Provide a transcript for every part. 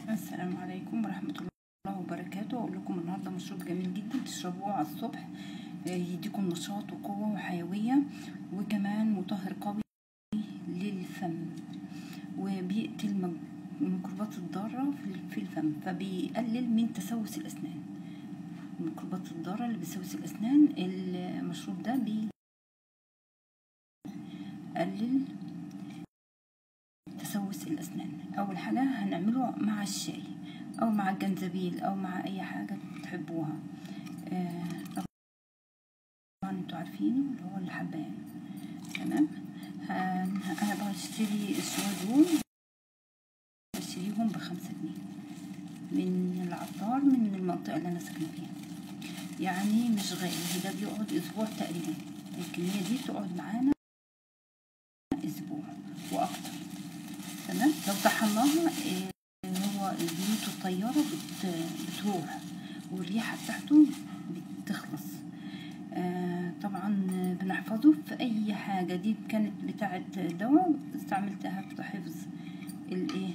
السلام عليكم ورحمة الله وبركاته أقول لكم النهاردة مشروب جميل جدا تشربوه على الصبح آه، يديكم نشاط وقوة وحيوية وكمان مطهر قوي للفم وبيقتل مج- الميكروبات الضارة في- في الفم فبيقلل من تسوس الأسنان الميكروبات الضارة اللي بتسوس الأسنان المشروب ده بيقلل تسوس الأسنان أول حاجة هنعمله مع الشاي أو مع الجنزبيل أو مع أي حاجة تحبوها آه، طبعا انتوا عارفينه اللي هو الحبان تمام هن- أنا بشتري الشوية دول بشتريهم بخمسة جنيه من العطار من المنطقة اللي أنا ساكنة فيها يعني مش غالي ده بيقعد أسبوع تقريبا الكمية دي بتقعد معانا أسبوع وأكتر تمام لو طحناها آه، هو زيوت الطيارة بت... بتروح والريحة بتاعته بتخلص آه طبعا بنحفظه في أي حاجة دي كانت بتاعة دواء استعملتها في حفظ الايه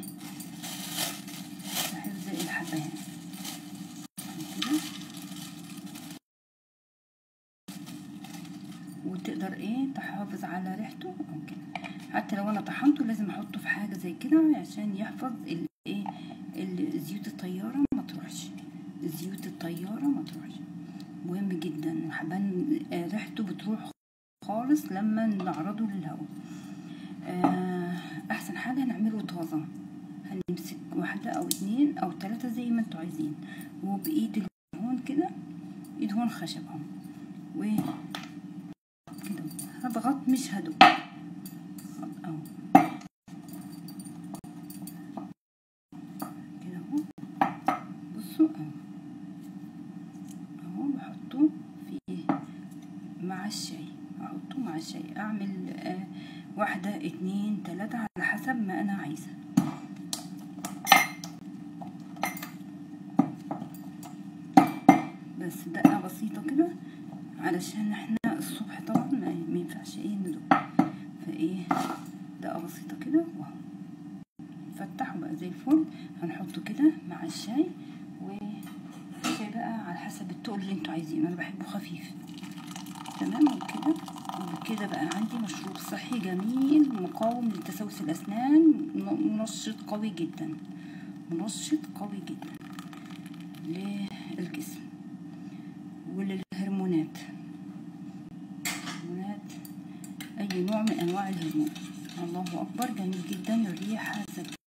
في حفظ الحبهان كده وتقدر ايه تحافظ على ريحته او كده حتى لو انا طحنته لازم احطه في حاجه زي كده عشان يحفظ الايه زيوت الطياره ما تروحش زيوت الطياره ما تروحش مهم جدا الحبان آه، ريحته بتروح خالص لما نعرضه للهواء آه، احسن حاجه نعمله طازه هنمسك واحده او اتنين او تلاتة زي ما انتوا عايزين وبايد الهون كده ايد هون خشب اهو و كده هضغط مش هدوق اهو كده اهو بصوا اهو اهو بحطه في مع الشاي احطه مع الشاي اعمل آه واحدة اتنين تلاتة على حسب ما انا عايزة بس دقة بسيطة كده علشان احنا الصبح طبعا ما ما ينفعش ايه ندوق فايه دقة بسيطة كده واهو فتحه بقى زي الفل هنحطه كده مع الشاي والشاي بقى على حسب التقل اللي انتوا عايزينه انا بحبه خفيف تمام وكده وبكده بقى عندي مشروب صحي جميل مقاوم لتسوس الاسنان منشط قوي جدا منشط قوي جدا للجسم وللهرمونات هرمونات اي نوع من انواع الهرمون الله اكبر جميل جدا الريحه